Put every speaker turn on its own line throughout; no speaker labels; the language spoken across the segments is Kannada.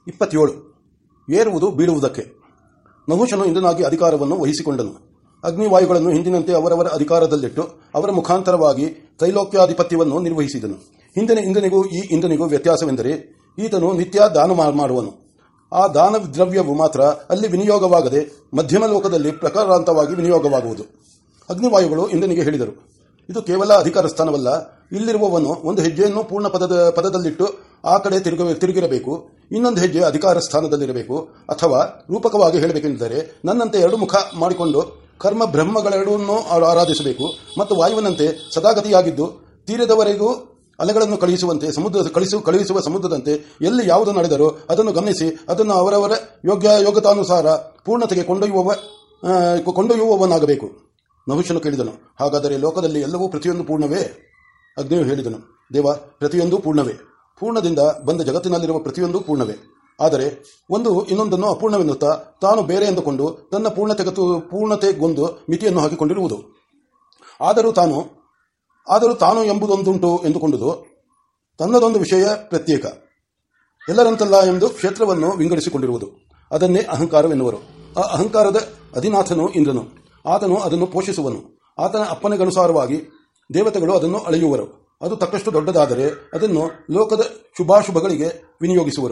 ಇಪ್ಪತ್ತೇಳು ಏರುವುದು ಬೀಳುವುದಕ್ಕೆ ನಹುಶನು ಇಂದ್ರನಾಗಿ ಅಧಿಕಾರವನ್ನು ವಹಿಸಿಕೊಂಡನು ಅಗ್ನಿವಾಯುಗಳನ್ನು ಹಿಂದಿನಂತೆ ಅವರವರ ಅಧಿಕಾರದಲ್ಲಿಟ್ಟು ಅವರ ಮುಖಾಂತರವಾಗಿ ತ್ರೈಲೋಕ್ಯಾಧಿಪತ್ಯವನ್ನು ನಿರ್ವಹಿಸಿದನು ಹಿಂದಿನ ಇಂದ್ರನಿಗೂ ಈ ಇಂದ್ರನಿಗೂ ವ್ಯತ್ಯಾಸವೆಂದರೆ ಈತನು ನಿತ್ಯ ದಾನ ಮಾಡುವನು ಆ ದಾನ ದ್ರವ್ಯವು ಮಾತ್ರ ಅಲ್ಲಿ ವಿನಿಯೋಗವಾಗದೆ ಮಧ್ಯಮ ಲೋಕದಲ್ಲಿ ಪ್ರಕಾರಾಂತವಾಗಿ ವಿನಿಯೋಗವಾಗುವುದು ಅಗ್ನಿವಾಯುಗಳು ಇಂದ್ರನಿಗೆ ಹೇಳಿದರು ಇದು ಕೇವಲ ಅಧಿಕಾರ ಸ್ಥಾನವಲ್ಲ ಇಲ್ಲಿರುವವನು ಒಂದು ಹೆಜ್ಜೆಯನ್ನು ಪೂರ್ಣ ಪದದ ಪದದಲ್ಲಿಟ್ಟು ಆ ಕಡೆ ತಿರುಗ ತಿರುಗಿರಬೇಕು ಇನ್ನೊಂದು ಹೆಜ್ಜೆ ಅಧಿಕಾರ ಸ್ಥಾನದಲ್ಲಿರಬೇಕು ಅಥವಾ ರೂಪಕವಾಗಿ ಹೇಳಬೇಕೆಂದರೆ ನನ್ನಂತೆ ಎರಡು ಮುಖ ಮಾಡಿಕೊಂಡು ಕರ್ಮ ಬ್ರಹ್ಮಗಳೆರಡನ್ನೂ ಆರಾಧಿಸಬೇಕು ಮತ್ತು ವಾಯುವಿನಂತೆ ಸದಾಗತಿಯಾಗಿದ್ದು ತೀರದವರೆಗೂ ಅಲೆಗಳನ್ನು ಕಳುಹಿಸುವಂತೆ ಸಮುದ್ರ ಕಳಿಸು ಕಳುಹಿಸುವ ಸಮುದ್ರದಂತೆ ಎಲ್ಲಿ ಯಾವುದು ನಡೆದರೋ ಅದನ್ನು ಗಮನಿಸಿ ಅದನ್ನು ಅವರವರ ಯೋಗ್ಯ ಯೋಗ್ಯತಾನುಸಾರ ಪೂರ್ಣತೆಗೆ ಕೊಂಡೊಯ್ಯುವ ಆ, ಕೊಂಡೊಯ್ಯುವವನಾಗಬೇಕು ನಹುಶನು ಕೇಳಿದನು ಹಾಗಾದರೆ ಲೋಕದಲ್ಲಿ ಎಲ್ಲವೂ ಪ್ರತಿಯೊಂದು ಪೂರ್ಣವೇ ಅಗ್ನಿಯು ಹೇಳಿದನು ದೇವ ಪ್ರತಿಯೊಂದು ಪೂರ್ಣವೇ ಪೂರ್ಣದಿಂದ ಬಂದ ಜಗತ್ತಿನಲ್ಲಿರುವ ಪ್ರತಿಯೊಂದು ಪೂರ್ಣವೇ ಆದರೆ ಒಂದು ಇನ್ನೊಂದನ್ನು ಅಪೂರ್ಣವೆನ್ನುತ್ತಾ ತಾನು ಬೇರೆ ಎಂದುಕೊಂಡು ತನ್ನ ಪೂರ್ಣತೆಗತು ಪೂರ್ಣತೆಗೊಂದು ಮಿತಿಯನ್ನು ಹಾಕಿಕೊಂಡಿರುವುದು ಆದರೂ ತಾನು ಆದರೂ ತಾನು ಎಂಬುದೊಂದುಂಟು ಎಂದುಕೊಂಡುದು ತನ್ನದೊಂದು ವಿಷಯ ಪ್ರತ್ಯೇಕ ಎಲ್ಲರಂತಲ್ಲ ಎಂದು ಕ್ಷೇತ್ರವನ್ನು ವಿಂಗಡಿಸಿಕೊಂಡಿರುವುದು ಅದನ್ನೇ ಅಹಂಕಾರವೆನ್ನುವರು ಆ ಅಹಂಕಾರದ ಅಧಿನಾಥನು ಇಂದ್ರನು ಆತನು ಅದನ್ನು ಪೋಷಿಸುವನು ಆತನ ಅಪ್ಪನೆಗನುಸಾರವಾಗಿ ದೇವತೆಗಳು ಅದನ್ನು ಅಳೆಯುವರು ಅದು ತಕ್ಕಷ್ಟು ದೊಡ್ಡದಾದರೆ ಅದನ್ನು ಲೋಕದ ಶುಭಾಶುಭಗಳಿಗೆ ವಿನಿಯೋಗಿಸುವರು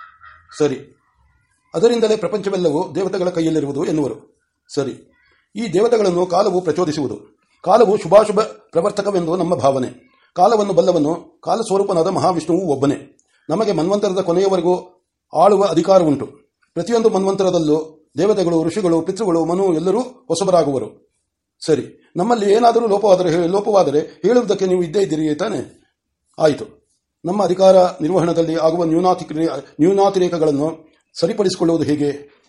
ಸರಿ ಅದರಿಂದಲೇ ಪ್ರಪಂಚವೆಲ್ಲವೂ ದೇವತೆಗಳ ಕೈಯಲ್ಲಿರುವುದು ಎನ್ನುವರು ಸರಿ ಈ ದೇವತೆಗಳನ್ನು ಕಾಲವು ಪ್ರಚೋದಿಸುವುದು ಕಾಲವು ಶುಭಾಶುಭ ಪ್ರವರ್ತಕವೆಂದು ನಮ್ಮ ಭಾವನೆ ಕಾಲವನ್ನು ಬಲ್ಲವನು ಕಾಲಸ್ವರೂಪನಾದ ಮಹಾವಿಷ್ಣುವು ಒಬ್ಬನೇ ನಮಗೆ ಮನ್ವಂತರದ ಕೊನೆಯವರೆಗೂ ಆಳುವ ಅಧಿಕಾರವುಂಟು ಪ್ರತಿಯೊಂದು ಮನ್ವಂತರದಲ್ಲೂ ದೇವತೆಗಳು ಋಷಿಗಳು ಪಿತೃಗಳು ಮನು ಎಲ್ಲರೂ ಹೊಸಬರಾಗುವರು ಸರಿ ನಮ್ಮಲ್ಲಿ ಏನಾದರೂ ಲೋಪವಾದರೆ ಲೋಪವಾದರೆ ಹೇಳುವುದಕ್ಕೆ ನೀವು ಇದ್ದೇ ಇದ್ದೀರಿ ತಾನೆ ಆಯಿತು ನಮ್ಮ ಅಧಿಕಾರ ನಿರ್ವಹಣದಲ್ಲಿ ಆಗುವ ನ್ಯೂನಾತಿ ನ್ಯೂನಾತಿರೇಕಗಳನ್ನು ಸರಿಪಡಿಸಿಕೊಳ್ಳುವುದು ಹೇಗೆ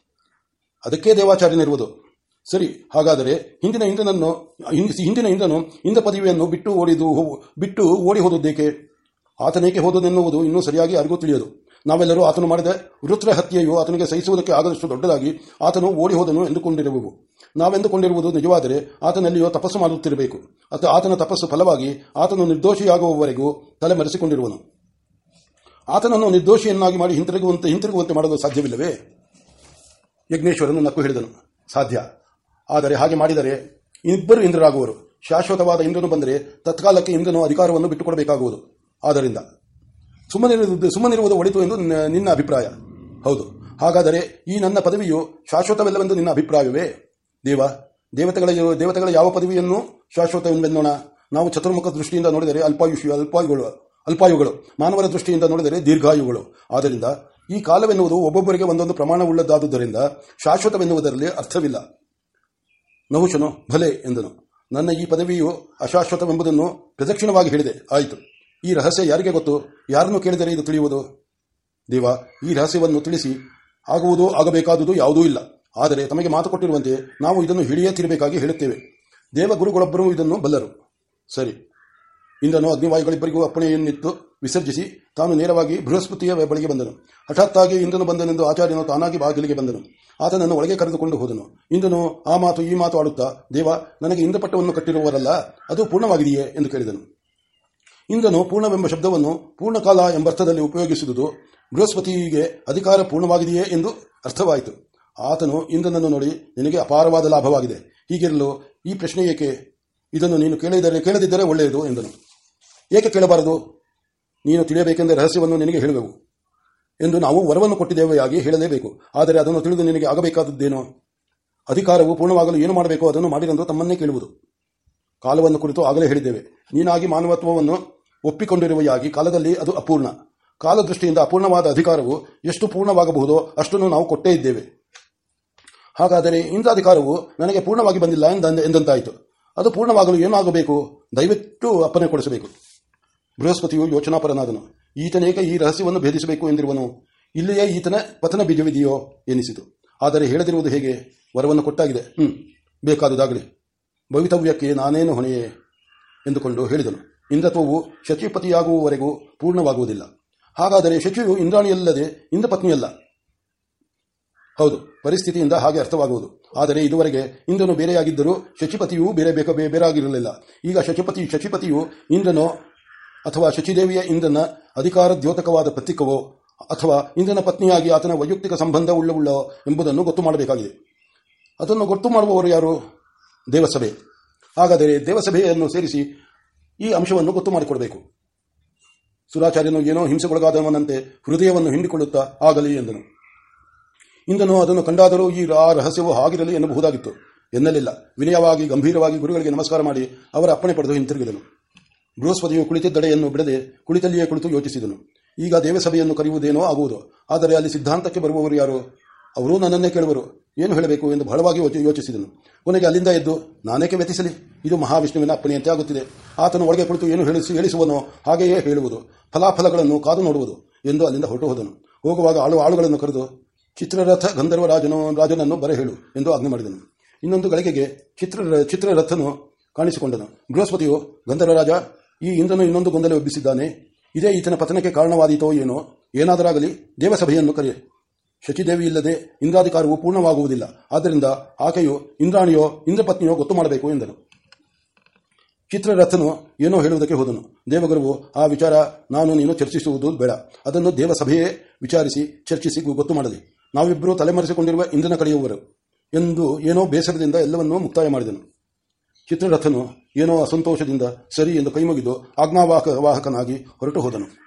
ಅದಕ್ಕೆ ದೇವಾಚಾರ್ಯನಿರುವುದು ಸರಿ ಹಾಗಾದರೆ ಹಿಂದಿನ ಇಂದ್ರನನ್ನು ಹಿಂದಿನ ಇಂದ್ರನು ಇಂದ ಪದವಿಯನ್ನು ಬಿಟ್ಟು ಓಡಿದು ಬಿಟ್ಟು ಓಡಿ ಹೋದದ್ದೇಕೆ ಆತನೇಕೆ ಹೋದನೆನ್ನುವುದು ಇನ್ನೂ ಸರಿಯಾಗಿ ಯಾರಿಗೂ ತಿಳಿಯದು ನಾವೆಲ್ಲರೂ ಆತನು ಮಾಡಿದ ವೃತ್ರ ಹತ್ಯೆಯು ಆತನಿಗೆ ಸಹಿಸುವುದಕ್ಕೆ ಆಗದಷ್ಟು ದೊಡ್ಡದಾಗಿ ಆತನು ಓಡಿ ಹೋದನು ಎಂದುಕೊಂಡಿರುವೆವು ನಾವೆಂದುಕೊಂಡಿರುವುದು ನಿಜವಾದರೆ ಆತನಲ್ಲಿಯೋ ತಪಸ್ಸು ಮಾಡುತ್ತಿರಬೇಕು ಅಥವಾ ಆತನ ತಪಸ್ಸು ಫಲವಾಗಿ ಆತನು ನಿರ್ದೋಷಿಯಾಗುವವರೆಗೂ ತಲೆಮರೆಸಿಕೊಂಡಿರುವನು ಆತನನ್ನು ನಿರ್ದೋಷಿಯನ್ನಾಗಿ ಮಾಡಿ ಹಿಂತಿರುಗುವಂತೆ ಹಿಂತಿರುಗುವಂತೆ ಮಾಡಲು ಸಾಧ್ಯವಿಲ್ಲವೇ ಯಜ್ಞೇಶ್ವರನು ನಕ್ಕು ಹೇಳಿದನು ಸಾಧ್ಯ ಆದರೆ ಹಾಗೆ ಮಾಡಿದರೆ ಇಬ್ಬರು ಇಂದ್ರರಾಗುವರು ಶಾಶ್ವತವಾದ ಇಂದ್ರನು ಬಂದರೆ ತತ್ಕಾಲಕ್ಕೆ ಇಂದ್ರನು ಅಧಿಕಾರವನ್ನು ಬಿಟ್ಟುಕೊಡಬೇಕಾಗುವುದು ಆದ್ದರಿಂದ ಸುಮ್ಮನಿರುವುದು ಸುಮ್ಮನಿರುವುದು ಒಳಿತು ಎಂದು ನ- ನಿನ್ನ ಅಭಿಪ್ರಾಯ ಹೌದು ಹಾಗಾದರೆ ಈ ನನ್ನ ಪದವಿಯು ಶಾಶ್ವತವಲ್ಲವೆಂದು ನಿನ್ನ ಅಭಿಪ್ರಾಯವೇ ದೇವ ದೇವತೆಗಳ ದೇವತೆಗಳ ಯಾವ ಪದವಿಯನ್ನು ಶಾಶ್ವತವೆಂದೆನ್ನೋಣ ನಾವು ಚತುರ್ಮುಖ ದೃಷ್ಟಿಯಿಂದ ನೋಡಿದರೆ ಅಲ್ಪಾಯುಷಿ ಅಲ್ಪಾಯುಗಳು ಅಲ್ಪಾಯುಗಳು ಮಾನವರ ದೃಷ್ಟಿಯಿಂದ ನೋಡಿದರೆ ದೀರ್ಘಾಯುಗಳು ಆದ್ದರಿಂದ ಈ ಕಾಲವೆನ್ನುವುದು ಒಬ್ಬೊಬ್ಬರಿಗೆ ಒಂದೊಂದು ಪ್ರಮಾಣವುಳ್ಳದ್ದಾದುದರಿಂದ ಶಾಶ್ವತವೆನ್ನುವುದರಲ್ಲಿ ಅರ್ಥವಿಲ್ಲ ನಹುಶನು ಭಲೆ ಎಂದನು ನನ್ನ ಈ ಪದವಿಯು ಅಶಾಶ್ವತವೆಂಬುದನ್ನು ಪ್ರದಕ್ಷಿಣವಾಗಿ ಹೇಳಿದೆ ಆಯಿತು ಈ ರಹಸ್ಯ ಯಾರಿಗೆ ಗೊತ್ತು ಯಾರನ್ನು ಕೇಳಿದರೆ ಇದು ತಿಳಿಯುವುದು ದೇವ ಈ ರಹಸ್ಯವನ್ನು ತಿಳಿಸಿ ಆಗುವುದು ಆಗಬೇಕಾದುದು ಯಾವುದೂ ಇಲ್ಲ ಆದರೆ ತಮಗೆ ಮಾತು ಕೊಟ್ಟಿರುವಂತೆ ನಾವು ಇದನ್ನು ಹಿಡಿಯೇ ತಿರಬೇಕಾಗಿ ಹೇಳುತ್ತೇವೆ ದೇವಗುರುಗಳೊಬ್ಬರು ಇದನ್ನು ಬಲ್ಲರು ಸರಿ ಇಂದನು ಅಗ್ನಿವಾಯುಗಳಿಬ್ಬರಿಗೂ ಅಪ್ಪಣೆಯನ್ನಿತ್ತು ವಿಸರ್ಜಿಸಿ ತಾನು ನೇರವಾಗಿ ಬೃಹಸ್ಪತಿಯ ಬಳಿಗೆ ಬಂದನು ಹಠಾತ್ತಾಗಿ ಇಂದ್ರನು ಬಂದನೆಂದು ಆಚಾರ್ಯನು ತಾನಾಗಿ ಬಾಗಿಲಿಗೆ ಬಂದನು ಆತನನ್ನು ಒಳಗೆ ಕರೆದುಕೊಂಡು ಹೋದನು ಇಂದನು ಆ ಮಾತು ಈ ಮಾತು ಆಡುತ್ತಾ ದೇವ ನನಗೆ ಇಂದ್ರಪಟ್ಟವನ್ನು ಕಟ್ಟಿರುವವರಲ್ಲ ಅದು ಪೂರ್ಣವಾಗಿದೆಯೇ ಎಂದು ಕೇಳಿದನು ಇಂದ್ರನು ಪೂರ್ಣವೆಂಬ ಶಬ್ದವನ್ನು ಪೂರ್ಣಕಾಲ ಎಂಬರ್ಥದಲ್ಲಿ ಉಪಯೋಗಿಸುವುದು ಬೃಹಸ್ಪತಿಗೆ ಅಧಿಕಾರ ಪೂರ್ಣವಾಗಿದೆಯೇ ಎಂದು ಅರ್ಥವಾಯಿತು ಆತನು ಇಂದ್ರನನ್ನು ನೋಡಿ ನಿನಗೆ ಅಪಾರವಾದ ಲಾಭವಾಗಿದೆ ಹೀಗಿರಲು ಈ ಪ್ರಶ್ನೆ ಏಕೆ ಇದನ್ನು ನೀನು ಕೇಳಿದರೆ ಕೇಳದಿದ್ದರೆ ಒಳ್ಳೆಯದು ಎಂದನು ಏಕೆ ಕೇಳಬಾರದು ನೀನು ತಿಳಿಯಬೇಕೆಂದ ರಹಸ್ಯವನ್ನು ನಿನಗೆ ಹೇಳುವೆವು ಎಂದು ನಾವು ವರವನ್ನು ಕೊಟ್ಟಿದ್ದೇವೆಯಾಗಿ ಹೇಳಲೇಬೇಕು ಆದರೆ ಅದನ್ನು ತಿಳಿದು ನಿನಗೆ ಆಗಬೇಕಾದದ್ದೇನೋ ಅಧಿಕಾರವು ಪೂರ್ಣವಾಗಲು ಏನು ಮಾಡಬೇಕೋ ಅದನ್ನು ಮಾಡಿರೆಂದು ತಮ್ಮನ್ನೇ ಕೇಳುವುದು ಕಾಲವನ್ನು ಕುರಿತು ಆಗಲೇ ಹೇಳಿದ್ದೇವೆ ನೀನಾಗಿ ಮಾನವತ್ವವನ್ನು ಒಪ್ಪಿಕೊಂಡಿರುವೆಯಾಗಿ ಕಾಲದಲ್ಲಿ ಅದು ಅಪೂರ್ಣ ಕಾಲದೃಷ್ಟಿಯಿಂದ ಅಪೂರ್ಣವಾದ ಅಧಿಕಾರವು ಎಷ್ಟು ಪೂರ್ಣವಾಗಬಹುದೋ ಅಷ್ಟನ್ನು ನಾವು ಕೊಟ್ಟೇ ಇದ್ದೇವೆ ಹಾಗಾದರೆ ಇಂದ್ರಾಧಿಕಾರವು ನನಗೆ ಪೂರ್ಣವಾಗಿ ಬಂದಿಲ್ಲ ಎಂದ- ಎಂದಂತಾಯಿತು ಅದು ಪೂರ್ಣವಾಗಲು ಏನಾಗಬೇಕು ದಯವಿಟ್ಟು ಅಪ್ಪನೆ ಕೊಡಿಸಬೇಕು ಬೃಹಸ್ಪತಿಯು ಯೋಚನಾಪರನಾದನು ಈತನೇಕೆ ಈ ರಹಸ್ಯವನ್ನು ಭೇದಿಸಬೇಕು ಎಂದಿರುವನು ಇಲ್ಲಿಯೇ ಈತನ ಪತನ ಬೀಜವಿದೆಯೋ ಎನಿಸಿತು ಆದರೆ ಹೇಳದಿರುವುದು ಹೇಗೆ ವರವನ್ನು ಕೊಟ್ಟಾಗಿದೆ ಹ್ಮ್ ಬೇಕಾದುದಾಗಲಿ ಭವಿತವ್ಯಕ್ಕೆ ನಾನೇನು ಹೊಣೆಯೇ ಎಂದುಕೊಂಡು ಹೇಳಿದನು ಇಂದ್ರತ್ವವು ಶಚಿಪತಿಯಾಗುವವರೆಗೂ ಪೂರ್ಣವಾಗುವುದಿಲ್ಲ ಹಾಗಾದರೆ ಶಚಿಯು ಇಂದ್ರಾಣಿಯಲ್ಲದೆ ಇಂದ್ರಪತ್ನಿಯಲ್ಲ ಹೌದು ಪರಿಸ್ಥಿತಿಯಿಂದ ಹಾಗೆ ಅರ್ಥವಾಗುವುದು ಆದರೆ ಇದುವರೆಗೆ ಇಂದ್ರನು ಬೇರೆಯಾಗಿದ್ದರೂ ಶಚಿಪತಿಯೂ ಬೇರೆ ಬೇಕ ಬೇ- ಬೇರಾಗಿರಲಿಲ್ಲ ಈಗ ಶಚಿಪತಿ ಶಚಿಪತಿಯು ಇಂದ್ರನೋ ಅಥವಾ ಶಚಿದೇವಿಯ ಇಂದ್ರನ ಅಧಿಕಾರ ದ್ಯೋತಕವಾದ ಪ್ರತೀಕವೋ ಅಥವಾ ಇಂದ್ರನ ಪತ್ನಿಯಾಗಿ ಆತನ ವೈಯಕ್ತಿಕ ಸಂಬಂಧ ಉಳ್ಳವುಳ್ಳ ಎಂಬುದನ್ನು ಗೊತ್ತು ಮಾಡಬೇಕಾಗಿದೆ ಅದನ್ನು ಗೊತ್ತು ಮಾಡುವವರು ಯಾರು ದೇವಸಭೆ ಹಾಗಾದರೆ ದೇವಸಭೆಯನ್ನು ಸೇರಿಸಿ ಈ ಅಂಶವನ್ನು ಗೊತ್ತು ಮಾಡಿಕೊಡಬೇಕು ಸುರಾಚಾರ್ಯನು ಏನೋ ಹಿಂಸೆಗೊಳಗಾದವನಂತೆ ಹೃದಯವನ್ನು ಹಿಂಡಿಕೊಳ್ಳುತ್ತಾ ಆಗಲಿ ಎಂದನು ಇಂದನು ಅದನ್ನು ಕಂಡಾದರೂ ಈ ಆ ರಹಸ್ಯವು ಹಾಗಿರಲಿ ಎನ್ನಬಹುದಾಗಿತ್ತು ಎನ್ನಲಿಲ್ಲ ವಿನಯವಾಗಿ ಗಂಭೀರವಾಗಿ ಗುರುಗಳಿಗೆ ನಮಸ್ಕಾರ ಮಾಡಿ ಅವರ ಅಪ್ಪಣೆ ಪಡೆದು ಹಿಂತಿರುಗಿದನು ಬೃಹಸ್ಪತಿಯು ಕುಳಿತಿದ್ದಡೆಯನ್ನು ಬಿಡದೆ ಕುಳಿತಲ್ಲಿಯೇ ಕುಳಿತು ಯೋಚಿಸಿದನು ಈಗ ದೇವಸಭೆಯನ್ನು ಕರೆಯುವುದೇನೋ ಆಗುವುದು ಆದರೆ ಅಲ್ಲಿ ಸಿದ್ಧಾಂತಕ್ಕೆ ಬರುವವರು ಯಾರು ಅವರು ನನ್ನನ್ನೇ ಕೇಳುವರು ಏನು ಹೇಳಬೇಕು ಎಂದು ಬಹಳವಾಗಿ ಯೋಚಿ- ಯೋಚಿಸಿದನು ಕೊನೆಗೆ ಅಲ್ಲಿಂದ ಎದ್ದು ನಾನೇಕೆ ವ್ಯತಿಸಲಿ ಇದು ಮಹಾವಿಷ್ಣುವಿನ ಅಪ್ಪಣೆಯಂತೆ ಆಗುತ್ತಿದೆ ಆತನು ಒಳಗೆ ಕುಳಿತು ಏನು ಹೇಳಿಸಿ ಹೇಳಿಸುವನೋ ಹಾಗೆಯೇ ಹೇಳುವುದು ಫಲಾಫಲಗಳನ್ನು ಕಾದು ನೋಡುವುದು ಎಂದು ಅಲ್ಲಿಂದ ಹೊರಟು ಹೋದನು ಹೋಗುವಾಗ ಆಳು ಆಳುಗಳನ್ನು ಕರೆದು ಚಿತ್ರರಥ ಗಂಧರ್ವ ರಾಜನು ರಾಜನನ್ನು ಬರೆ ಹೇಳು ಎಂದು ಆಜ್ಞೆ ಮಾಡಿದನು ಇನ್ನೊಂದು ಗಳಿಗೆಗೆ ಚಿತ್ರ ಚಿತ್ರರಥನು ಕಾಣಿಸಿಕೊಂಡನು ಬೃಹಸ್ಪತಿಯು ಗಂಧರ್ವ ರಾಜ ಈ ಇಂದ್ರನು ಇನ್ನೊಂದು ಗೊಂದಲ ಎಬ್ಬಿಸಿದ್ದಾನೆ ಇದೇ ಈತನ ಪತನಕ್ಕೆ ಕಾರಣವಾದೀತೋ ಏನೋ ಏನಾದರಾಗಲಿ ದೇವಸಭೆಯನ್ನು ಕರೆ ಶಚಿದೇವಿ ಇಲ್ಲದೆ ಇಂದ್ರಾಧಿಕಾರವು ಪೂರ್ಣವಾಗುವುದಿಲ್ಲ ಆದ್ದರಿಂದ ಆಕೆಯು ಇಂದ್ರಾಣಿಯೋ ಇಂದ್ರಪತ್ನಿಯೋ ಗೊತ್ತು ಮಾಡಬೇಕು ಎಂದನು ಚಿತ್ರರಥನು ಏನೋ ಹೇಳುವುದಕ್ಕೆ ಹೋದನು ದೇವಗುರುವು ಆ ವಿಚಾರ ನಾನು ನೀನು ಚರ್ಚಿಸುವುದು ಬೇಡ ಅದನ್ನು ದೇವಸಭೆಯೇ ವಿಚಾರಿಸಿ ಚರ್ಚಿಸಿ ಗೊತ್ತು ಮಾಡಲಿ ನಾವಿಬ್ಬರೂ ತಲೆಮರೆಸಿಕೊಂಡಿರುವ ಇಂದ್ರನ ಕಡೆಯುವರು ಎಂದು ಏನೋ ಬೇಸರದಿಂದ ಎಲ್ಲವನ್ನೂ ಮುಕ್ತಾಯ ಮಾಡಿದನು ಚಿತ್ರರಥನು ಏನೋ ಅಸಂತೋಷದಿಂದ ಸರಿ ಎಂದು ಕೈಮುಗಿದು ಆಜ್ಞಾವಾಹಕ ವಾಹಕನಾಗಿ ಹೊರಟು ಹೋದನು